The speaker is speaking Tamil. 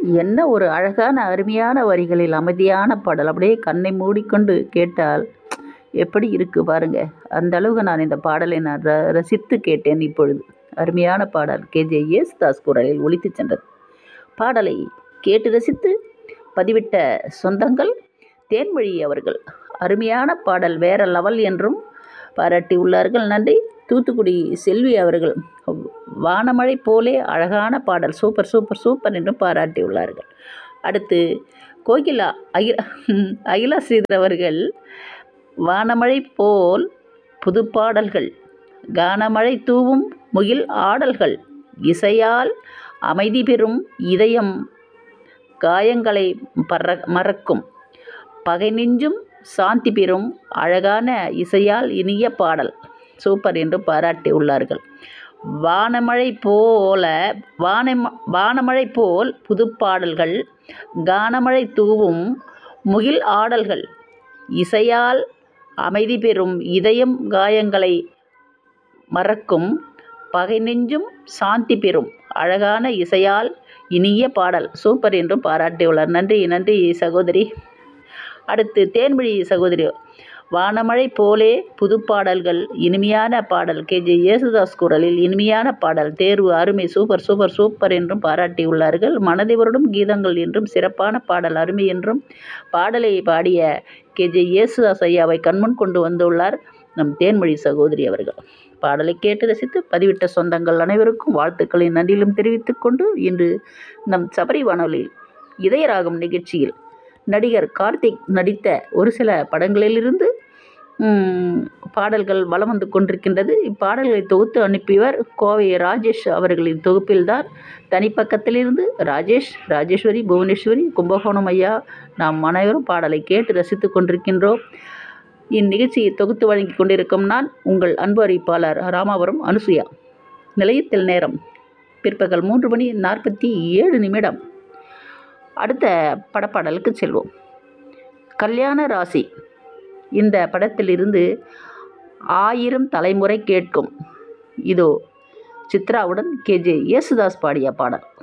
என்ன ஒரு அழகான அருமையான வரிகளில் அமைதியான பாடல் அப்படியே கண்ணை மூடிக்கொண்டு கேட்டால் எப்படி இருக்கு பாருங்க அந்த அளவுக்கு நான் இந்த பாடலை நான் ர ரசித்து கேட்டேன் இப்பொழுது அருமையான பாடல் கேஜே யேசுதாஸ் குரலில் ஒலித்து சென்றது பாடலை கேட்டு ரசித்து பதிவிட்ட சொந்தங்கள் தேன்மொழி அவர்கள் அருமையான பாடல் வேற லெவல் என்றும் பாராட்டி உள்ளார்கள் நன்றி தூத்துக்குடி செல்வி அவர்கள் வானமழை போலே அழகான பாடல் சூப்பர் சூப்பர் சூப்பர் என்றும் பாராட்டியுள்ளார்கள் அடுத்து கோகிலா அகில அகிலா ஸ்ரீதர் அவர்கள் வானமழை போல் புது பாடல்கள் கானமழை தூவும் முகில் ஆடல்கள் இசையால் அமைதி பெறும் இதயம் காயங்களை பற மறக்கும் பகை நெஞ்சும் சாந்தி பெறும் அழகான இசையால் இனிய பாடல் சூப்பர் என்று பாராட்டியுள்ளார்கள் வானமழை போல வானம வானமழை போல் புது பாடல்கள் கானமழை தூவும் முகில் ஆடல்கள் இசையால் அமைதி பெறும் இதயம் காயங்களை மறக்கும் பகை நெஞ்சும் சாந்தி பெறும் அழகான இசையால் இனிய பாடல் சூப்பர் என்றும் பாராட்டியுள்ளார் நன்றி நன்றி சகோதரி அடுத்து தேன்மொழி சகோதரி வானமழை போலே புது பாடல்கள் இனிமையான பாடல் கேஜே யேசுதாஸ் குரலில் இனிமையான பாடல் தேர்வு அருமை சூப்பர் சூப்பர் சூப்பர் என்றும் பாராட்டியுள்ளார்கள் மனதை வருடும் கீதங்கள் என்றும் சிறப்பான பாடல் அருமை என்றும் பாடலை பாடிய கேஜே யேசுதாஸ் ஐயாவை கண்முன் கொண்டு வந்துள்ளார் நம் தேன்மொழி சகோதரி அவர்கள் பாடலை கேட்டு ரசித்து பதிவிட்ட சொந்தங்கள் அனைவருக்கும் வாழ்த்துக்களை நன்றியிலும் தெரிவித்துக் கொண்டு இன்று நம் சபரி வானொலியில் இதயராகம் நிகழ்ச்சியில் நடிகர் கார்த்திக் நடித்த ஒரு சில படங்களிலிருந்து பாடல்கள் வலம் வந்து கொண்டிருக்கின்றது இப்பாடல்களை தொகுத்து அனுப்பியவர் கோவை ராஜேஷ் அவர்களின் தொகுப்பில்தான் தனிப்பக்கத்திலிருந்து ராஜேஷ் ராஜேஸ்வரி புவனேஸ்வரி கும்பகோணம் ஐயா நாம் அனைவரும் பாடலை கேட்டு ரசித்து கொண்டிருக்கின்றோம் இந்நிகழ்ச்சியை தொகுத்து வழங்கி கொண்டிருக்கும் நான் உங்கள் அன்பு அறிவிப்பாளர் ராமாபுரம் அனுசுயா நிலையத்தில் நேரம் பிற்பகல் மூன்று மணி நாற்பத்தி ஏழு நிமிடம் அடுத்த படப்பாடலுக்கு செல்வோம் கல்யாண ராசி இந்த படத்திலிருந்து ஆயிரம் தலைமுறை கேட்கும் இதோ சித்ராவுடன் கேஜே யேசுதாஸ் பாடிய பாடல்